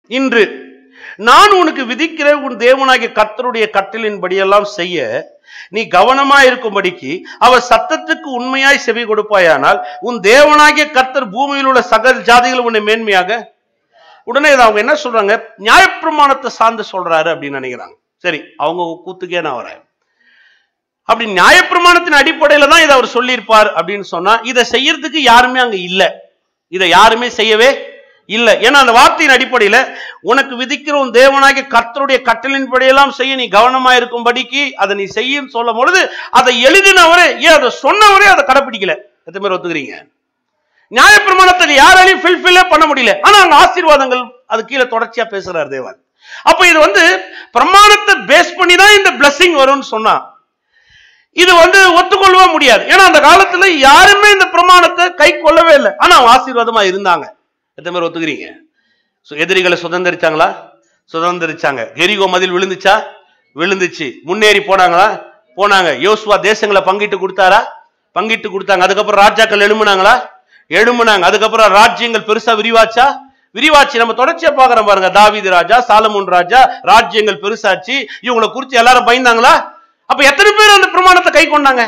இன்று நான் உனக்கு விதிக்கிற உன் தேவனாகிய கர்த்தருடைய கட்டளின்படியெல்லாம் செய்ய நீ கவனமா இருக்கும்படிக்கு அவர் சத்தத்துக்கு உண்மையாய் செவி கொடுப்பாயானால் உன் தேவனாகிய கர்த்தர் பூமியில் உள்ள சகல ஜாதிகள் உன்னை மேன்மையாக உடனே இதை அவங்க என்ன சொல்றாங்க நியாயப்பிரமாணத்தை சார்ந்து சொல்றாரு அப்படின்னு நினைக்கிறாங்க சரி அவங்க கூத்துக்கே நான் வரேன் அப்படி நியாயப்பிரமாணத்தின் அடிப்படையில தான் இதை அவர் சொல்லியிருப்பார் அப்படின்னு சொன்னா இதை செய்யறதுக்கு யாருமே அங்க இல்ல இதை யாருமே செய்யவே இல்ல ஏன்னா அந்த வார்த்தையின் அடிப்படையில உனக்கு விதிக்கிற உன் தேவனாகிய கர்த்தருடைய கட்டளின்படியெல்லாம் செய்ய நீ கவனமா இருக்கும்படிக்கு அதை நீ செய்யும் சொல்லும் பொழுது அதை எழுதினவரே ஏன் அதை சொன்னவரே அதை கடைப்பிடிக்கல எத்தனை பேர் ஒத்துக்கிறீங்க நியாயப்பிரமாணத்தை யாராலையும் ஃபில்ஃபில்லே பண்ண முடியல ஆனா அங்க ஆசீர்வாதங்கள் அது கீழே தொடர்ச்சியா பேசுறார் தேவன் அப்ப இது வந்து பிரமாணத்தை பேஸ் பண்ணி தான் இந்த blessing வரும்னு சொன்னா இது வந்து ஒத்துக்கொள்ளவே முடியாது ஏன்னா அந்த காலத்துல யாருமே இந்த பிரமாணத்தை கை கொள்ளவே இல்லை ஆனா அவங்க ஆசீர்வாதமா இருந்தாங்க எத்தனை பேர் ஒத்துக்கிறீங்க சு- எதிரிகளை சுதந்திரிச்சாங்களா சுதந்திரிச்சாங்க எரிகோ மதில் விழுந்துச்சா விழுந்துச்சு முன்னேறி போனாங்களா போனாங்க யோசுவா தேசங்களை பங்கிட்டு கொடுத்தாரா பங்கிட்டு கொடுத்தாங்க அதுக்கப்புறம் ராஜாக்கள் எழும்புனாங்களா எழும்புனாங்க அதுக்கப்புறம் ராஜ்யங்கள் பெருசா விரிவாச்சா விரிவாச்சு நம்ம தொடர்ச்சியா பாக்குறோம் பாருங்க தாவீது ராஜா சாலமோன் ராஜா ராஜ்யங்கள் பெருசாச்சு இவங்களை குறிச்சு எல்லாரும் பயந்தாங்களா அப்ப எத்தனை பேர் அந்த பிரமாணத்தை கை கொண்டாங்க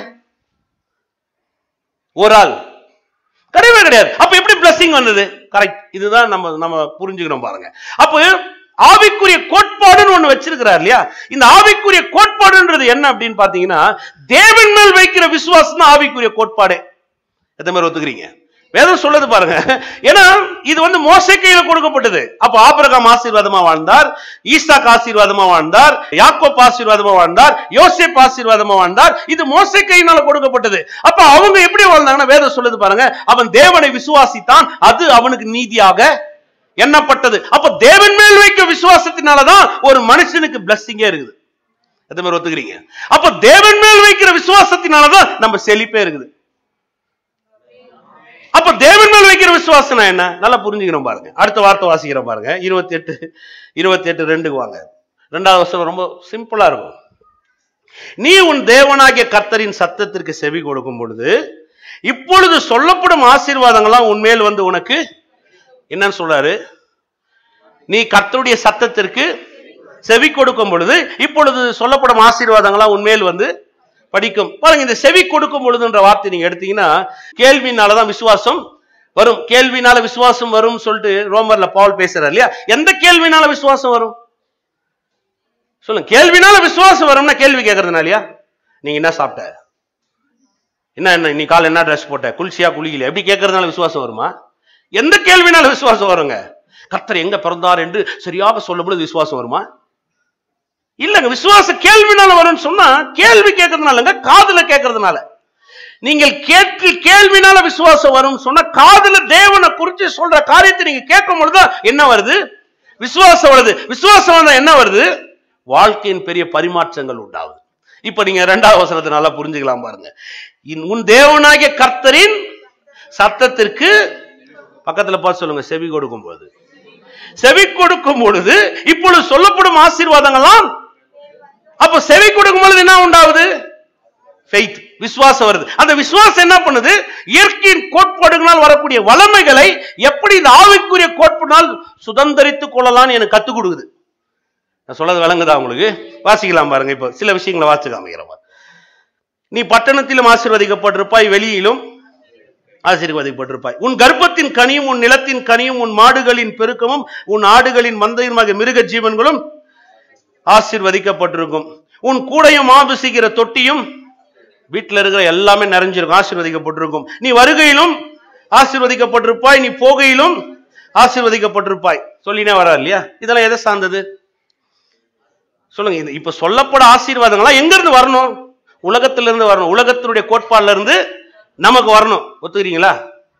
ஒரு ஆள் கிடையவே கிடையாது அப்ப எப்படி blessing வந்தது கரெக்ட் இதுதான் நம்ம நம்ம புரிஞ்சுக்கிறோம் பாருங்க அப்ப ஆவிக்குரிய கோட்பாடுன்னு ஒண்ணு வச்சிருக்கிறார் இல்லையா இந்த ஆவிக்குரிய கோட்பாடுன்றது என்ன அப்படின்னு பாத்தீங்கன்னா தேவன் மேல் வைக்கிற விசுவாசம் தான் ஆவிக்குரிய கோட்பாடு எத்தனை பேர் ஒத்துக்கிறீங்க வேதம் சொல்லுது பாருங்க ஏன்னா இது வந்து மோசே கையில கொடுக்கப்பட்டது அப்ப ஆபிரகாம் ஆசீர்வாதமா வாழ்ந்தார் ஈசாக் ஆசீர்வாதமா வாழ்ந்தார் யாக்கோப் ஆசீர்வாதமா வாழ்ந்தார் யோசேப் ஆசீர்வாதமா வாழ்ந்தார் இது மோசே கையினால கொடுக்கப்பட்டது அப்ப அவங்க எப்படி வாழ்ந்தாங்கன்னா வேதம் சொல்லுது பாருங்க அவன் தேவனை விசுவாசித்தான் அது அவனுக்கு நீதியாக எண்ணப்பட்டது அப்ப தேவன் மேல் வைக்க விசுவாசத்தினாலதான் ஒரு மனுஷனுக்கு பிளஸ்ஸிங்கே இருக்குது எத்தனை பேர் ஒத்துக்கிறீங்க அப்ப தேவன் மேல் வைக்கிற விசுவாசத்தினாலதான் நம்ம செழிப்பே இருக்குது அப்ப தேவன் மேல் வைக்கிற விசுவாசம் என்ன நல்லா புரிஞ்சுக்கணும் பாருங்க அடுத்த வார்த்தை வாசிக்கிறோம் பாருங்க இருபத்தி எட்டு இருபத்தி எட்டு ரெண்டுக்கு வாங்க ரெண்டாவது வருஷம் ரொம்ப சிம்பிளா இருக்கும் நீ உன் தேவனாகிய கர்த்தரின் சத்தத்திற்கு செவி கொடுக்கும் பொழுது இப்பொழுது சொல்லப்படும் ஆசீர்வாதங்கள்லாம் உன்மேல் வந்து உனக்கு என்னன்னு சொல்றாரு நீ கர்த்தருடைய சத்தத்திற்கு செவி கொடுக்கும் பொழுது இப்பொழுது சொல்லப்படும் ஆசீர்வாதங்கள்லாம் உன்மேல் வந்து படிக்கும் பாருங்க இந்த செவி கொடுக்கும் பொழுதுன்ற வார்த்தை நீங்க எடுத்தீங்கன்னா கேள்வினால தான் விசுவாசம் வரும் கேள்வினால விசுவாசம் வரும் சொல்லிட்டு ரோமர்ல பவுல் பேசுறாரு இல்லையா எந்த கேள்வினால விசுவாசம் வரும் சொல்லுங்க கேள்வினால விசுவாசம் வரும்னா கேள்வி கேட்கறதுனாலயா நீங்க என்ன சாப்பிட்ட என்ன என்ன நீ காலை என்ன ட்ரெஸ் போட்ட குளிச்சியா குளிக்கல எப்படி கேட்கறதுனால விசுவாசம் வருமா எந்த கேள்வினால விசுவாசம் வருங்க கர்த்தர் எங்க பிறந்தார் என்று சரியாக சொல்லும் பொழுது விசுவாசம் வருமா இல்லங்க விசுவாச கேள்வினால வரும்னு சொன்னா கேள்வி கேட்கறதுனாலங்க காதுல கேட்கறதுனால நீங்கள் கேட்கு கேள்வினால விசுவாசம் வரும்னு சொன்னா காதுல தேவனை குறிச்சு சொல்ற காரியத்தை நீங்க கேட்கும் பொழுதுதான் என்ன வருது விசுவாசம் வருது விசுவாசம் வந்தா என்ன வருது வாழ்க்கையின் பெரிய பரிமாற்றங்கள் உண்டாகுது இப்ப நீங்க இரண்டாவது வசனத்தை நல்லா புரிஞ்சுக்கலாம் பாருங்க இன் உன் தேவனாகிய கர்த்தரின் சத்தத்திற்கு பக்கத்துல பார்த்து சொல்லுங்க செவி கொடுக்கும் போது செவி கொடுக்கும் பொழுது இப்பொழுது சொல்லப்படும் ஆசீர்வாதங்கள்லாம் அப்ப செவி கொடுக்கும் பொழுது என்ன உண்டாகுது ஃபெய்த் விசுவாசம் வருது அந்த விசுவாசம் என்ன பண்ணுது இயற்கையின் கோட்பாடுகளால் வரக்கூடிய வளமைகளை எப்படி இந்த ஆவிக்குரிய கோட்பாடால் சுதந்திரித்துக் கொள்ளலாம்னு எனக்கு கத்துக் கொடுக்குது நான் சொல்றது விளங்குதா உங்களுக்கு வாசிக்கலாம் பாருங்க இப்போ சில விஷயங்களை வாசிச்சு காமிக்கிறேன் பாரு. நீ பட்டணத்திலும் ஆசீர்வதிக்கப்பட்டிருப்பாய் வெளியிலும் ஆசீர்வதிக்கப்பட்டிருப்பாய் உன் கர்ப்பத்தின் கனியும் உன் நிலத்தின் கனியும் உன் மாடுகளின் பெருக்கமும் உன் ஆடுகளின் மந்தையுமாக மிருக ஜீவன்களும் ஆசீர்வதிக்கப்பட்டிருக்கும் உன் கூடையும் ஆபசிக்கிற தொட்டியும் வீட்டில் இருக்கிற எல்லாமே நிறைஞ்சிருக்கும் ஆசீர்வதிக்கப்பட்டிருக்கும் நீ வருகையிலும் ஆசீர்வதிக்கப்பட்டிருப்பாய் நீ போகையிலும் ஆசீர்வதிக்கப்பட்டிருப்பாய் சொல்லினே வரா இல்லையா இதெல்லாம் எதை சார்ந்தது சொல்லுங்க இது இப்ப சொல்லப்பட ஆசீர்வாதங்களா எங்க இருந்து வரணும் உலகத்திலிருந்து வரணும் உலகத்தினுடைய கோட்பாடுல இருந்து நமக்கு வரணும் ஒத்துக்கிறீங்களா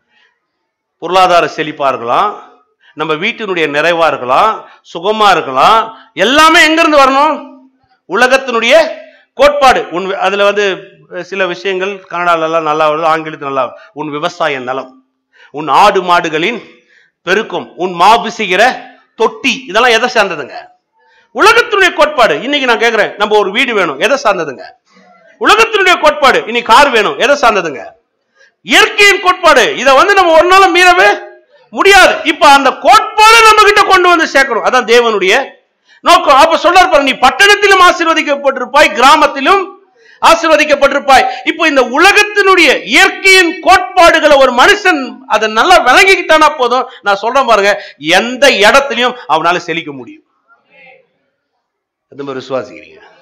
பொருளாதார செழிப்பா இருக்கலாம் நம்ம வீட்டினுடைய நிறைவா இருக்கலாம் சுகமா இருக்கலாம் எல்லாமே எங்க இருந்து வரணும் உலகத்தினுடைய கோட்பாடு உன் வி- அதுல வந்து அஹ், சில விஷயங்கள் கன்னடால எல்லாம் நல்லா வருது ஆங்கிலத்தில் நல்லா வருது. உன் விவசாய நலம் உன் ஆடு மாடுகளின் பெருக்கம் உன் மாபிசுகிற தொட்டி இதெல்லாம் எதை சார்ந்ததுங்க உலகத்தினுடைய கோட்பாடு இன்னைக்கு நான் கேக்குறேன் நம்ம ஒரு வீடு வேணும் எதை சார்ந்ததுங்க உலகத்தினுடைய கோட்பாடு இன்னைக்கு கார் வேணும் எதை சார்ந்ததுங்க இயற்கையின் கோட்பாடு இதை வந்து நம்ம ஒரு நாளும் மீறவே முடியாது இப்ப அந்த கோட்பாடு நம்ம கிட்ட கொண்டு வந்து சேர்க்கணும் அதான் தேவனுடைய நோக்கம் அப்ப சொல்றாரு பாரு நீ பட்டணத்திலும் ஆசீர்வதிக்கப்பட்டிருப்பாய் கிராமத்திலும் ஆசீர்வதிக்கப்பட்டிருப்பாய் இப்போ இந்த உலகத்தினுடைய இயற்கையின் கோட்பாடுகளை ஒரு மனுஷன் அதை நல்லா விளங்கிக்கிட்டானா போதும் நான் சொல்றேன் பாருங்க எந்த இடத்துலயும் அவனால செழிக்க முடியும் எந்த மாதிரி விசுவாசிக்கிறீங்க